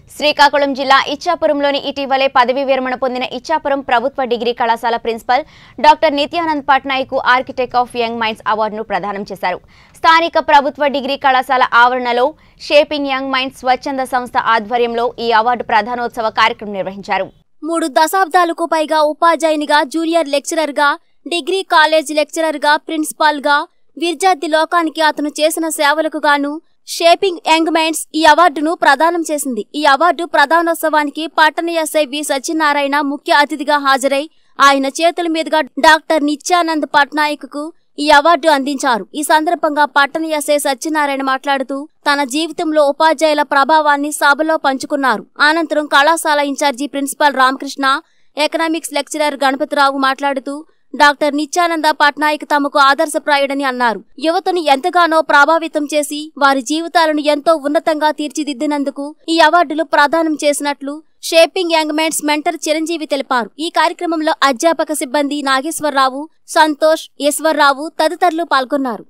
శ్రీకాకుళం జిల్లా ఇచ్చాపురంలోని ఇటీవలే పదవీ విరమణ పొందిన ఇచ్చాపురం ప్రభుత్వ డిగ్రీ కళాశాల principal doctor Nityanand Patnaik architect of young minds అవార్డును ప్రదానం చేశారు స్థానిక ప్రభుత్వ డిగ్రీ కళాశాల ఆవరణలో షేపింగ్ యంగ్ మైండ్స్ స్వచ్ఛంద సంస్థ ఆధ్వర్యంలో ఈ అవార్డు ప్రధానోత్సవ కార్యక్రమం నిర్వహించారు మూడు దశాబ్దాలకు పైగా ఉపాధ్యాయునిగా జూనియర్ లెక్చరర్గా డిగ్రీ కాలేజ్ లెక్చరర్గా ప్రిన్సిపాల్గా విద్యార్థి లోకానికి అతను చేసిన సేవలకు గాను షేపింగ్ యంగ్ మైండ్స్ ఈ అవార్డును ప్రదానం చేసింది ఈ అవార్డు ప్రధానోత్సవానికి పట్టణ ఎస్ఐ వి సత్యనారాయణ ముఖ్య అతిథిగా హాజరై ఆయన చేతుల మీదుగా డాక్టర్ నిత్యానంద్ పట్నాయక్ కు ఈ అవార్డు అందించారు ఈ సందర్భంగా పట్టణ ఎస్ఐ సత్యనారాయణ మాట్లాడుతూ తన జీవితంలో ఉపాధ్యాయుల ప్రభావాన్ని సభలో పంచుకున్నారు అనంతరం కళాశాల ఇన్ఛార్జి principal Ramakrishna economics lecturer Ganapathi Rao మాట్లాడుతూ డాక్టర్ నిత్యానంద పట్నాయక్ తమకు ఆదర్శప్రాయుడని అన్నారు యువతను ఎంతగానో ప్రభావితం చేసి వారి జీవితాలను ఎంతో ఉన్నతంగా తీర్చిదిద్దినందుకు ఈ అవార్డులు ప్రదానం చేసినట్లు shaping young minds mentor Chiranjeevi తెలిపారు ఈ కార్యక్రమంలో అధ్యాపక సిబ్బంది నాగేశ్వరరావు సంతోష్ ఈశ్వర్రావు తదితరులు పాల్గొన్నారు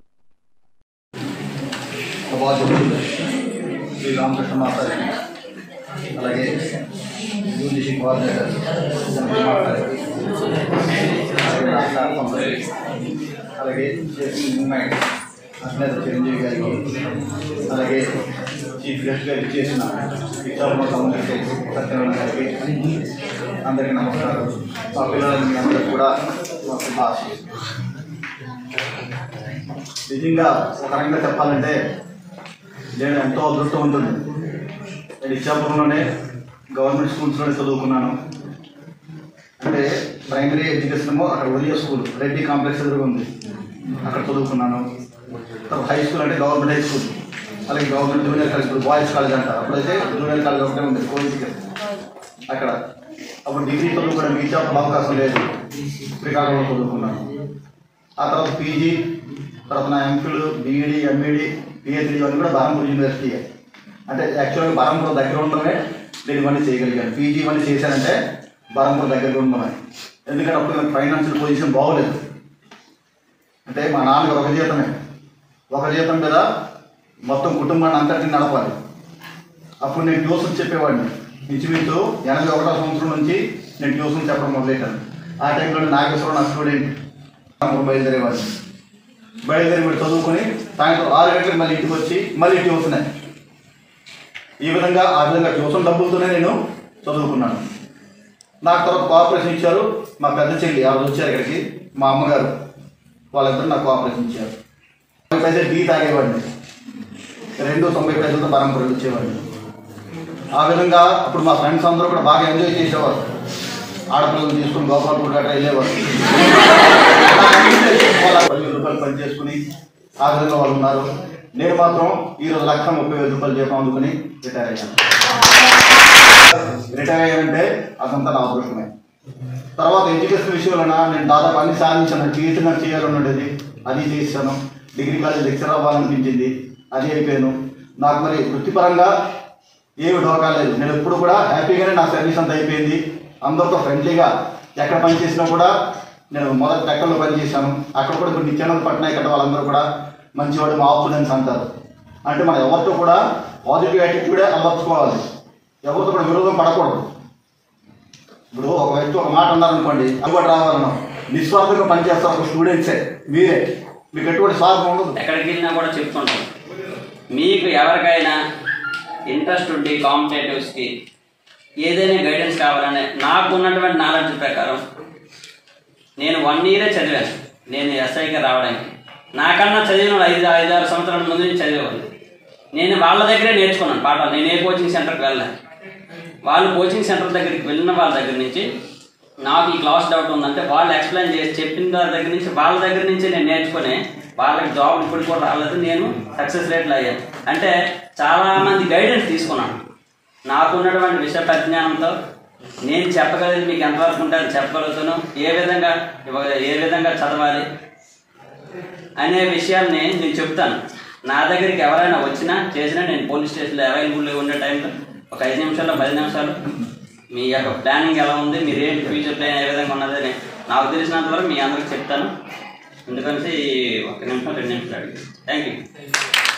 అవార్డు శ్రీ రామకృష్ణ మాతారి అలాగే యూజీసీ కోఆర్డినేటర్ జనరల్ మాతారి అలాగే రాష్ట్ర సంస్థ అలాగే చేసిన మూమెంట్ అధినేత చిరంజీవి గారికి అలాగే చీఫ్ గెస్ట్గా ఇచ్చేసిన విశాఖపట్నం సంబంధించి సత్యనారాయణ గారికి అందరికీ నమస్కారం మా పిల్లలకి అందరికీ కూడా మా శుభాశీస్సులు నిజంగా ఒక రకంగా చెప్పాలంటే నేను ఎంతో అదృష్టవంతుడు నేను ఇచ్చాపురంలోనే గవర్నమెంట్ స్కూల్స్లోనే చదువుకున్నాను అంటే ప్రైమరీ ఎడ్యుకేషన్ ఏమో అక్కడ ఉదయ స్కూల్ రెడ్డి కాంప్లెక్స్ ఎదురుగా ఉంది అక్కడ చదువుకున్నాను తర్వాత హై స్కూల్ అంటే గవర్నమెంట్ హై స్కూల్ అలాగే గవర్నమెంట్ జూనియర్ కాలేజ్ ఇప్పుడు బాయ్స్ కాలేజ్ అంటారు అప్పుడైతే జూనియర్ కాలేజ్ ఒకటే ఉంది కోవిడ్కి అక్కడ అప్పుడు డిగ్రీ చదువుకోవడానికి ఇచ్చాపురం అవకాశం లేదు శ్రీకాకుళంలో చదువుకున్నాను ఆ తర్వాత పీజీ తర్వాత నా ఎంఫిల్ బీఈడి ఎంఈడి పిహెచ్డి ఇవన్నీ కూడా బరంపూర్ యూనివర్సిటీ అంటే యాక్చువల్గా బరంపూర్ దగ్గర ఉండడమే నేను ఇవన్నీ చేయగలిగాను పీజీ ఇవన్నీ చేశానంటే బరంపూర్ దగ్గర ఉండడమే ఎందుకంటే అప్పుడు నాకు ఫైనాన్షియల్ పొజిషన్ బాగోలేదు అంటే మా నాన్నగారు ఒక జీతమే ఒక జీతం మీద మొత్తం కుటుంబాన్ని అంతటిని నడపాలి అప్పుడు నేను ట్యూషన్ చెప్పేవాడిని ఇంచుమించు ఎనభై ఒకటో సంవత్సరం నుంచి నేను ట్యూషన్ చెప్పడం మొదలెట్టాను ఆ టైంలో నాగేశ్వరం నా స్టూడెంట్ బయలుదేరేవాడిని బయలుదేరి వీడు చదువుకొని సాయంత్రం ఆరు గంటలకు మళ్ళీ ఇంటికి వచ్చి మళ్ళీ ట్యూషనే ఈ విధంగా ఆ విధంగా ట్యూషన్ డబ్బులతోనే నేను చదువుకున్నాను నాకు తర్వాత కోఆపరేషన్ ఇచ్చారు మా పెద్ద చెల్లి ఆ రోజు వచ్చారు ఇక్కడికి మా అమ్మగారు వాళ్ళిద్దరు నాకు కోఆపరేషన్ ఇచ్చారు తొంభై పైసలు టీ తాగేవాడిని రెండు తొంభై పైసలతో పరంపరలు వచ్చేవాడిని ఆ విధంగా అప్పుడు మా ఫ్రెండ్స్ అందరూ కూడా బాగా ఎంజాయ్ చేసేవారు ఆడపిల్లలు తీసుకుని గోపాలపూర్ గట్రా వెళ్ళేవారు వాళ్ళ పదివేల రూపాయలు పని చేసుకుని ఆ విధంగా వాళ్ళు ఉన్నారు నేను మాత్రం ఈరోజు లక్ష ముప్పై వేల రూపాయలు జీతం అందుకుని రిటైర్ అయ్యాను రిటైర్ అయ్యానంటే అదంతా నా అదృష్టమే తర్వాత ఎడ్యుకేషన్ విషయంలో నేను దాదాపు అన్ని సాధించాను టీచర్ నాకు చేయాలన్నది అది చేశాను డిగ్రీ కాలేజ్ లెక్చర్ అవ్వాలనిపించింది అది అయిపోయాను నాకు మరి వృత్తిపరంగా ఏమి డోకా లేదు నేను ఎప్పుడు కూడా హ్యాపీగానే నా సర్వీస్ అంతా అయిపోయింది అందరితో ఫ్రెండ్లీగా ఎక్కడ పని చేసినా కూడా నేను మొదటి టెక్కల్లో పని చేశాను అక్కడ కూడా ఇప్పుడు నిత్యానంద పట్నాయక్ అంటే వాళ్ళందరూ కూడా మంచివాడు మా స్టూడెంట్స్ అంటారు అంటే మనం ఎవరితో కూడా పాజిటివ్ యాటిట్యూడే అలవర్చుకోవాలి ఎవరితో కూడా విరోధం పడకూడదు ఇప్పుడు ఒక వ్యక్తి ఒక మాట అన్నారనుకోండి అది కూడా రావాలన్నాం నిస్వార్థంగా పనిచేస్తారు ఒక స్టూడెంట్సే మీరే మీకు ఎటువంటి స్వార్థం ఉండదు ఎక్కడికి వెళ్ళినా కూడా చెప్తుంటాం మీకు ఎవరికైనా ఇంట్రెస్ట్ ఉండి కాంపిటేటివ్స్కి ఏదైనా గైడెన్స్ కావాలనే నాకు ఉన్నటువంటి నాలెడ్జ్ ప్రకారం నేను వన్ ఇయరే చదివాను నేను ఎస్ఐగా రావడానికి నాకన్నా చదివిన వాళ్ళు ఐదు ఐదు ఆరు సంవత్సరాల ముందు నుంచి చదివేవాళ్ళు నేను వాళ్ళ దగ్గరే నేర్చుకున్నాను పాఠాలు నేను ఏ కోచింగ్ సెంటర్కి వెళ్ళాను వాళ్ళు కోచింగ్ సెంటర్ దగ్గరికి వెళ్ళిన వాళ్ళ దగ్గర నుంచి నాకు ఈ క్లాస్ డౌట్ ఉందంటే వాళ్ళు ఎక్స్ప్లెయిన్ చేసి చెప్పిన దాని దగ్గర నుంచి వాళ్ళ దగ్గర నుంచి నేను నేర్చుకుని వాళ్ళకి జాబ్ ఇప్పుడు కూడా రాలేదు నేను సక్సెస్ రేట్లు అయ్యాను అంటే చాలా మంది గైడెన్స్ తీసుకున్నాను నాకు ఉన్నటువంటి విషయ పరిజ్ఞానంతో నేను చెప్పగలిగింది మీకు ఎంతవరకు ఉంటే అది చెప్పగలుగుతాను ఏ విధంగా ఇవ్వ- ఏ విధంగా చదవాలి అనే విషయాల్ని నేను చెప్తాను నా దగ్గరికి ఎవరైనా వచ్చినా చేసినా నేను పోలీస్ స్టేషన్లో అవైలబుల్గా ఉండే టైంలో ఒక ఐదు నిమిషాల్లో పది నిమిషాలు మీ యొక్క ప్లానింగ్ ఎలా ఉంది మీరు ఏంటి ఫ్యూచర్ ప్లాన్ ఏ విధంగా ఉన్నదని నాకు తెలిసినంత వరకు మీ అందరికి చెప్తాను ఎందుకంటే ఒక నిమిషం రెండు నిమిషాలు అడిగి థ్యాంక్ యూ